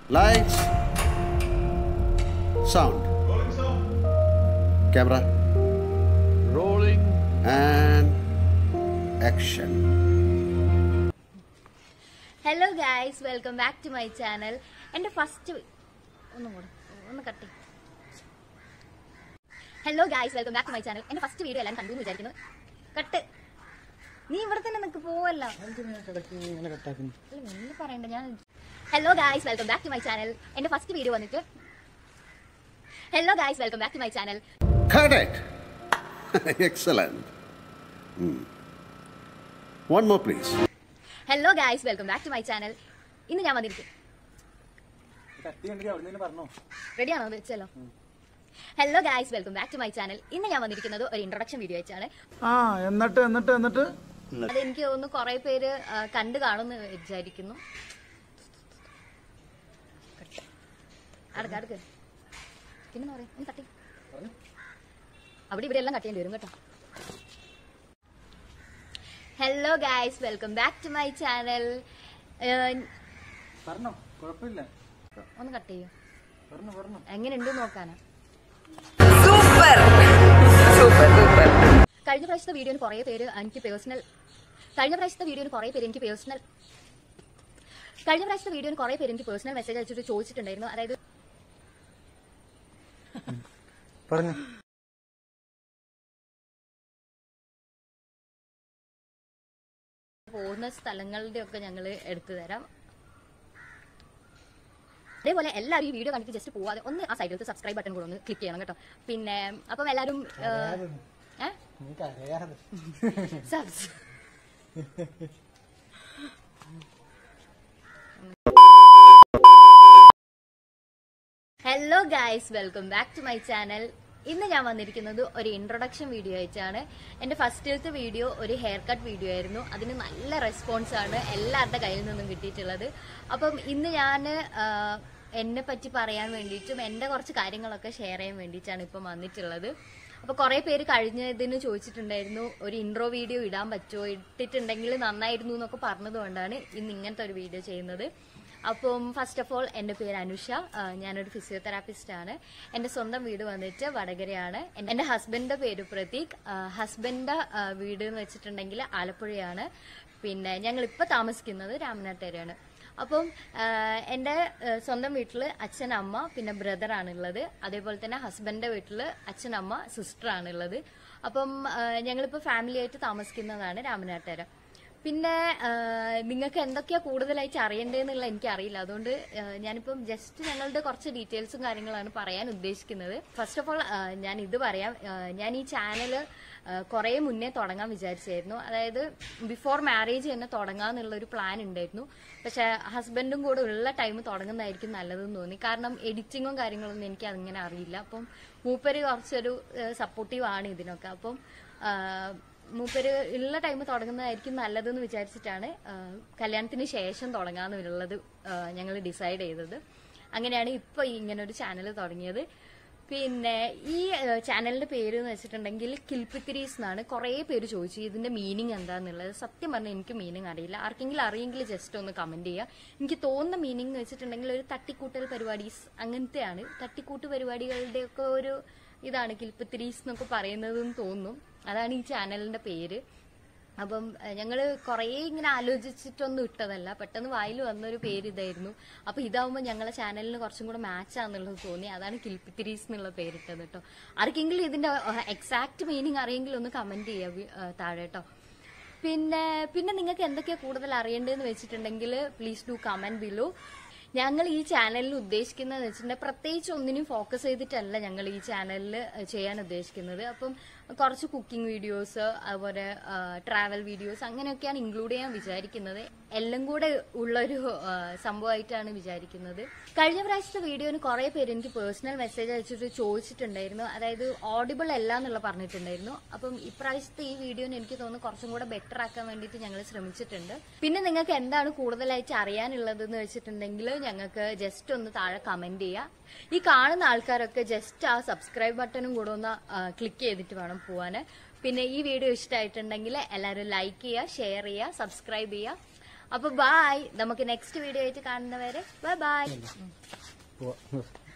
Lights. Sound. Camera. Rolling. And action. Hello guys welcome back to my channel എൻ്റെ first ഒന്നും കൂടെ ഒന്ന് കട്ടി hello guys welcome back to my channel എൻ്റെ first video എല്ലാവരും കണ്ടു എന്ന് വിചാരിക്കുന്നു കട്ട് നീ ഇവിടെ തന്നെ നിനക്ക് പോവല്ല എന്ന് പറയണ്ട ഞാൻ hello guys welcome back to my channel എൻ്റെ ഫസ്റ്റ് വീഡിയോ വന്നിട്ട് hello guys welcome back to my channel Correct. Excellent. Hmm. One more, please. Hello guys welcome back to my channel ഇന്ന് ഞാൻ വന്നിരിക്കും റെഡിയാണോ അത് വെച്ചല്ലോ hello guys welcome back to my channel ഇന്ന് ഞാൻ വന്നിരിക്കുന്നത് ഒരു ഇൻട്രൊഡക്ഷൻ വീഡിയോ വെച്ചാണ് ആ എന്നിട്ട് എന്നിട്ട് എന്നിട്ട് അത് എനിക്ക് തോന്നുന്നു കുറെ പേര് ആ, കണ്ടു കാണുമെന്ന് വിചാരിക്കുന്നു അടുക്ക അടുക്ക് പിന്നെ പറയാം ഒന്ന് തട്ടി അവിടെ ഇവിടെ എല്ലാം കട്ടേണ്ടി വരും കേട്ടോ hello guys welcome back to my channel പറഞ്ഞോ കുഴപ്പമില്ല ഒന്ന് കട്ട് ചെയ്യോ പറഞ്ഞു പറഞ്ഞു എങ്ങനെയുണ്ട് നോക്കാനാ സൂപ്പർ സൂപ്പർ സൂപ്പർ കഴിഞ്ഞ പ്രാവശ്യത്തെ വീഡിയോന് കുറേ പേര് എനിക്ക് പേഴ്സണൽ കഴിഞ്ഞ പ്രാവശ്യത്തെ വീഡിയോന് കുറേ പേര് എനിക്ക് പേഴ്സണൽ കഴിഞ്ഞ പ്രാവശ്യത്തെ വീഡിയോന് കുറേ പേര് എനിക്ക് പേഴ്സണൽ മെസ്സേജ് അയച്ചിട്ട് ചോദിച്ചിട്ടുണ്ടായിരുന്നു അതായത് പറഞ്ഞു പോകുന്ന സ്ഥലങ്ങളുടെ ഒക്കെ ഞങ്ങൾ എടുത്തു തരാം അതേപോലെ എല്ലാവരും ഈ വീഡിയോ കണ്ടിട്ട് ജസ്റ്റ് പോവാതെ ഒന്ന് ആ സൈഡിലത്തെ സബ്സ്ക്രൈബ് ബട്ടൺ കൂടെ ഒന്ന് ക്ലിക്ക് ചെയ്യണം കേട്ടോ പിന്നെ അപ്പം എല്ലാവരും ഏഹ് സബ്സ് hello guys welcome back to my channel ഇന്ന് ഞാൻ വന്നിരിക്കുന്നത് ഒരു ഇൻട്രൊഡക്ഷൻ വീഡിയോ ആയിട്ടാണ് എൻ്റെ ഫസ്റ്റിലത്തെ വീഡിയോ ഒരു ഹെയർ കട്ട് വീഡിയോ ആയിരുന്നു അതിന് നല്ല റെസ്പോൺസ് ആണ് എല്ലാവരുടെ കയ്യിൽ നിന്നും കിട്ടിയിട്ടുള്ളത് അപ്പം ഇന്ന് ഞാൻ എന്നെ പറ്റി പറയാൻ വേണ്ടിയിട്ടും എൻ്റെ കുറച്ച് കാര്യങ്ങളൊക്കെ ഷെയർ ചെയ്യാൻ വേണ്ടിയിട്ടാണ് ഇപ്പം വന്നിട്ടുള്ളത് അപ്പോൾ കുറേ പേര് കഴിഞ്ഞതിന് ചോദിച്ചിട്ടുണ്ടായിരുന്നു ഒരു ഇൻട്രോ വീഡിയോ ഇടാൻ പറ്റുമോ ഇട്ടിട്ടുണ്ടെങ്കിൽ നന്നായിരുന്നു എന്നൊക്കെ പറഞ്ഞതുകൊണ്ടാണ് ഇന്ന് ഇങ്ങനത്തെ ഒരു വീഡിയോ ചെയ്യുന്നത് അപ്പം ഫസ്റ്റ് ഓഫ് ഓൾ എൻ്റെ പേര് അനുഷ ആ, ഞാനൊരു ഫിസിയോതെറാപ്പിസ്റ്റ് ആണ് എൻ്റെ സ്വന്തം വീട് വന്നിട്ട് വടകരയാണ് എൻ- എൻ്റെ ഹസ്ബൻഡിൻ്റെ പേര് പ്രതീക് ഹസ്ബൻഡിൻ്റെ വീട് എന്ന് വെച്ചിട്ടുണ്ടെങ്കിൽ ആലപ്പുഴയാണ് പിന്നെ ഞങ്ങൾ ഇപ്പോൾ താമസിക്കുന്നത് രാമനാട്ടുകരയാണ് അപ്പം ആ, എൻ്റെ ആ, സ്വന്തം വീട്ടിൽ അച്ഛൻ അമ്മ പിന്നെ ബ്രദറാണുള്ളത് അതേപോലെ തന്നെ ഹസ്ബൻഡിൻ്റെ വീട്ടിൽ അച്ഛൻ അമ്മ സിസ്റ്ററാണുള്ളത് അപ്പം ആ, ഞങ്ങളിപ്പോൾ ഫാമിലി ആയിട്ട് താമസിക്കുന്നതാണ് രാമനാട്ടുകര പിന്നെ നിങ്ങൾക്ക് എന്തൊക്കെയാ കൂടുതലായിട്ട് അറിയണ്ടേന്നുള്ള എനിക്കറിയില്ല അതുകൊണ്ട് ആ, ഞാനിപ്പം ജസ്റ്റ് ഞങ്ങളുടെ കുറച്ച് ഡീറ്റെയിൽസും കാര്യങ്ങളാണ് പറയാൻ ഉദ്ദേശിക്കുന്നത് ഫസ്റ്റ് ഓഫ് ഓൾ ഞാൻ ഇത് പറയാം ആ, ഞാൻ ഈ ചാനല് കുറേ മുന്നേ തുടങ്ങാൻ വിചാരിച്ചായിരുന്നു അതായത് ബിഫോർ മാരേജ് തന്നെ തുടങ്ങാന്നുള്ള ഒരു പ്ലാൻ ഉണ്ടായിരുന്നു പക്ഷെ ഹസ്ബൻഡും കൂടെ ഉള്ള ടൈം തുടങ്ങുന്നതായിരിക്കും നല്ലതെന്ന് തോന്നി കാരണം എഡിറ്റിങ്ങും കാര്യങ്ങളൊന്നും എനിക്ക് അങ്ങനെ അറിയില്ല അപ്പം മൂപ്പര് കുറച്ചൊരു സപ്പോർട്ടീവ് ആണ് ഇതിനൊക്കെ അപ്പം ആ, മൂപ്പര് ഉള്ള ടൈം തുടങ്ങുന്നതായിരിക്കും നല്ലതെന്ന് വിചാരിച്ചിട്ടാണ് ആ, കല്യാണത്തിന് ശേഷം തുടങ്ങാന്നുള്ളത് ഞങ്ങൾ ഡിസൈഡ് ചെയ്തത് അങ്ങനെയാണ് ഇപ്പോൾ ഇങ്ങനെ ഒരു ചാനൽ തുടങ്ങിയത് പിന്നെ ഈ ചാനലിന്റെ പേര് എന്ന് വെച്ചിട്ടുണ്ടെങ്കിൽ കിൽപ്പിത്തിരീസ് എന്നാണ് കുറേ പേര് ചോദിച്ചു ഇതിന്റെ മീനിങ് എന്താന്നുള്ളത് സത്യം പറഞ്ഞാൽ എനിക്ക് മീനിങ് അറിയില്ല ആർക്കെങ്കിലും അറിയെങ്കിൽ ജസ്റ്റ് ഒന്ന് കമന്റ് ചെയ്യുക എനിക്ക് തോന്നുന്ന മീനിങ് എന്ന് വെച്ചിട്ടുണ്ടെങ്കിൽ ഒരു തട്ടിക്കൂട്ടൽ പരിപാടീസ് അങ്ങനത്തെയാണ് തട്ടിക്കൂട്ട് പരിപാടികളുടെ ഒക്കെ ഒരു ഇതാണ് കിൽപ്പിത്തിരീസ് എന്നൊക്കെ പറയുന്നതെന്ന് തോന്നുന്നു അതാണ് ഈ ചാനലിന്റെ പേര് അപ്പം ഞങ്ങൾ കുറേ ഇങ്ങനെ ആലോചിച്ചിട്ടൊന്നും ഇട്ടതല്ല പെട്ടെന്ന് വായിൽ വന്നൊരു പേര് ഇതായിരുന്നു അപ്പൊ ഇതാവുമ്പോൾ ഞങ്ങളെ ചാനലിന് കുറച്ചും കൂടെ മാച്ച് ആണെന്നുള്ളത് തോന്നി അതാണ് കിൽപ്പിത്തിരീസ് എന്നുള്ള പേരിട്ടത് കേട്ടോ ആർക്കെങ്കിലും ഇതിന്റെ എക്സാക്ട് മീനിങ് അറിയെങ്കിൽ ഒന്ന് കമന്റ് ചെയ്യാം വി- ആ, താഴെ കേട്ടോ പിന്നെ പിന്നെ നിങ്ങൾക്ക് എന്തൊക്കെയാ കൂടുതൽ അറിയേണ്ടതെന്ന് വെച്ചിട്ടുണ്ടെങ്കിൽ പ്ലീസ് ഡു കമന്റ് ബിലോ ഞങ്ങൾ ഈ ചാനലിൽ ഉദ്ദേശിക്കുന്നത് വെച്ചിട്ടുണ്ടെങ്കിൽ പ്രത്യേകിച്ച് ഒന്നിനും ഫോക്കസ് ചെയ്തിട്ടല്ല ഞങ്ങൾ ഈ ചാനലിൽ ചെയ്യാൻ ഉദ്ദേശിക്കുന്നത് അപ്പം കുറച്ച് കുക്കിംഗ് വീഡിയോസ് അതുപോലെ ട്രാവൽ വീഡിയോസ് അങ്ങനെയൊക്കെയാണ് ഇൻക്ലൂഡ് ചെയ്യാൻ വിചാരിക്കുന്നത് എല്ലാം കൂടെ ഉള്ളൊരു ആ, സംഭവമായിട്ടാണ് വിചാരിക്കുന്നത് കഴിഞ്ഞ പ്രാവശ്യത്തെ വീഡിയോന് കുറെ പേര് എനിക്ക് പേഴ്സണൽ മെസ്സേജ് അയച്ചിട്ട് ചോദിച്ചിട്ടുണ്ടായിരുന്നു അതായത് ഓഡിബിൾ അല്ല എന്നുള്ള പറഞ്ഞിട്ടുണ്ടായിരുന്നു അപ്പം ഇപ്രാവശ്യത്തെ ഈ വീഡിയോന് എനിക്ക് തോന്നുന്നു കുറച്ചും കൂടെ ബെറ്റർ ആക്കാൻ വേണ്ടിയിട്ട് ഞങ്ങൾ ശ്രമിച്ചിട്ടുണ്ട് പിന്നെ നിങ്ങൾക്ക് എന്താണ് കൂടുതലായിട്ട് അറിയാനുള്ളത് എന്ന് വെച്ചിട്ടുണ്ടെങ്കിൽ ഞങ്ങൾക്ക് ജസ്റ്റ് ഒന്ന് താഴെ കമന്റ് ചെയ്യുക ഈ കാണുന്ന ആൾക്കാരൊക്കെ ജസ്റ്റ് ആ സബ്സ്ക്രൈബ് ബട്ടണും കൂടെ ഒന്ന് ക്ലിക്ക് ചെയ്തിട്ട് വേണം പോവാന് പിന്നെ ഈ വീഡിയോ ഇഷ്ടമായിട്ടുണ്ടെങ്കിൽ എല്ലാവരും ലൈക്ക് ചെയ്യുക ഷെയർ ചെയ്യുക സബ്സ്ക്രൈബ് ചെയ്യുക അപ്പൊ ബായ് നമുക്ക് നെക്സ്റ്റ് വീഡിയോ ആയിട്ട് കാണുന്നവരെ ബൈ ബൈ പോവാ